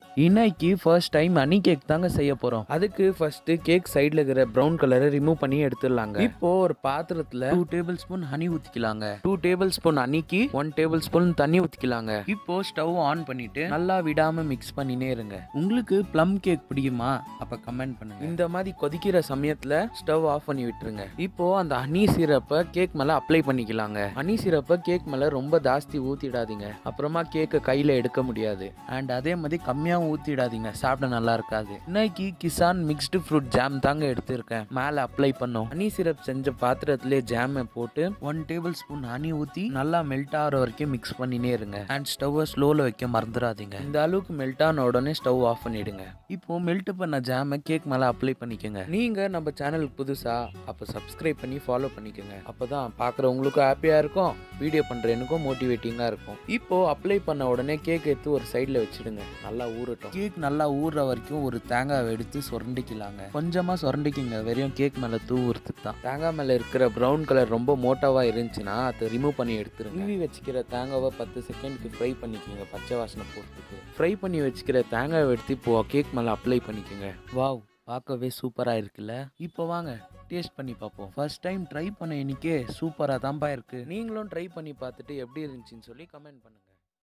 இன்னைக்கு first time honey cake தாங்க செய்ய போறோம் அதுக்கு ஃபர்ஸ்ட் கேக் சைடுல இருக்கிற ப்ரௌன் கலரை ரிமூவ் பண்ணி எடுத்துடலாங்க இப்போ ஒரு பாத்திரத்துல டூ டேபிள் ஸ்பூன் ஹனி ஊத்திக்கலாங்க டூ டேபிள் ஸ்பூன் ஹனிக்கு ஒன் டேபிள் ஸ்பூன் தண்ணி ஊத்திக்கலாங்க இப்போ ஸ்டவ் ஆன் பண்ணிட்டு நல்லா விடாம மிக்ஸ் பண்ணினே இருங்க உங்களுக்கு ப்ளம் கேக் பிடிக்குமா அப்ப கமெண்ட் பண்ணுங்க இந்த மாதிரி கொதிக்கிற சமயத்துல ஸ்டவ் ஆஃப் பண்ணி விட்டுருங்க இப்போ அந்த ஹனி சிரப்பை கேக் மேல அப்ளை பண்ணிக்கலாங்க ஹனி சிரப்பை கேக் மேல ரொம்ப ஜாஸ்தி ஊத்திடாதீங்க அப்புறமா கேக்கை கையில எடுக்க முடியாது அண்ட் அதே மாதிரி கம்மியாகவும் ஊத்திடாதீங்க சாப்பிட நல்லா இருக்காது இன்னைக்கு கிசான் மிக்ஸ்டு ஃப்ரூட் ஜாம் தாங்க எடுத்திருக்கேன் மேல அப்ளை பண்ணோம் ஹனி சிரப் செஞ்ச பாத்திரத்திலே ஜாமை போட்டு ஒன் டேபிள் ஸ்பூன் ஹனி ஊத்தி நல்லா மெல்ட் ஆகிற வரைக்கும் மிக்ஸ் பண்ணினே இருங்க அண்ட் ஸ்டவ்வை ஸ்லோல வைக்க மறந்துடாதீங்க இந்த அளவுக்கு மெல்ட் ஆன உடனே ஸ்டவ் ஆஃப் பண்ணிடுங்க இப்போ மெல்ட் பண்ண ஜாமை கேக் மேல அப்ளை பண்ணிக்கோங்க நீங்க நம்ம சேனலுக்கு புதுசா அப்ப சப்ஸ்கிரைப் பண்ணி ஃபாலோ பண்ணிக்கோங்க அப்பதான் பாக்குறவங்களுக்கும் ஹாப்பியா இருக்கும் வீடியோ பண்ற எனக்கும் மோட்டிவேட்டிங்கா இருக்கும் இப்போ அப்ளை பண்ண உடனே கேக் எடுத்து ஒரு சைடுல வச்சிடுங்க நல்லா ஊறட்டும் கேக் நல்லா ஊறுற வரைக்கும் ஒரு தேங்காவை எடுத்து சுரண்டிக்கலாங்க கொஞ்சமா சுரண்டிக்கிங்க வெறும் கேக் மேல தூவுறதுக்கு தான் தேங்காய் மேல இருக்கிற ப்ரௌன் கலர் ரொம்ப மோட்டாவா இருந்துச்சுன்னா அதை ரிமூவ் பண்ணி எடுத்துருங்க உருவி வச்சுக்கிற தேங்காவை பத்து செகண்ட்க்கு ஃப்ரை பண்ணிக்கோங்க பச்சை வாசனை போகிறதுக்கு ஃப்ரை பண்ணி வச்சுக்கிற தேங்காவை எடுத்து இப்போ கேக் மேல அப்ளை பண்ணிக்கோங்க வாவ் பார்க்கவே சூப்பராக இருக்குல்ல இப்போ வாங்க டேஸ்ட் பண்ணி பார்ப்போம் ஃபர்ஸ்ட் டைம் ட்ரை பண்ண இன்னைக்கே சூப்பராக தான்ப்பா இருக்கு நீங்களும் ட்ரை பண்ணி பார்த்துட்டு எப்படி இருந்துச்சுன்னு சொல்லி கமெண்ட் பண்ணுங்க